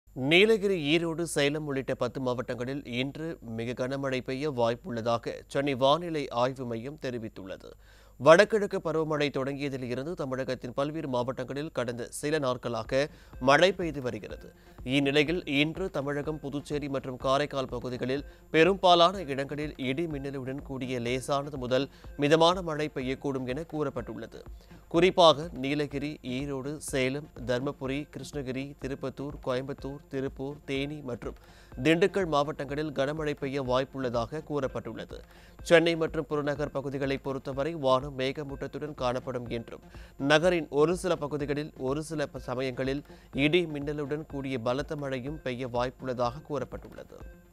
நீலகிரி ஈரோடு சேலம் உள்ளிட்ட பத்து மாவட்டங்களில் இன்று மிக கனமழை பெய்ய வாய்ப்புள்ளதாக சென்னை வானிலை ஆய்வு மையம் தெரிவித்துள்ளது வடகிழக்கு பருவமழை தொடங்கியதில் இருந்து தமிழகத்தின் பல்வேறு மாவட்டங்களில் கடந்த சில நாட்களாக மழை பெய்து வருகிறது இந்நிலையில் இன்று தமிழகம் புதுச்சேரி மற்றும் காரைக்கால் பகுதிகளில் பெரும்பாலான இடங்களில் இடி மின்னலுடன் கூடிய லேசானது முதல் மிதமான மழை பெய்யக்கூடும் என கூறப்பட்டுள்ளது குறிப்பாக நீலகிரி ஈரோடு சேலம் தர்மபுரி கிருஷ்ணகிரி திருப்பத்தூர் கோயம்புத்தூர் திருப்பூர் தேனி மற்றும் திண்டுக்கல் மாவட்டங்களில் கனமழை பெய்ய வாய்ப்புள்ளதாக கூறப்பட்டுள்ளது சென்னை மற்றும் புறநகர் பகுதிகளை பொறுத்தவரை வானம் மேகமூட்டத்துடன் காணப்படும் என்றும் நகரின் ஒரு சில பகுதிகளில் ஒரு சில சமயங்களில் இடி மின்னலுடன் கூடிய பலத்த மழையும் பெய்ய வாய்ப்புள்ளதாக கூறப்பட்டுள்ளது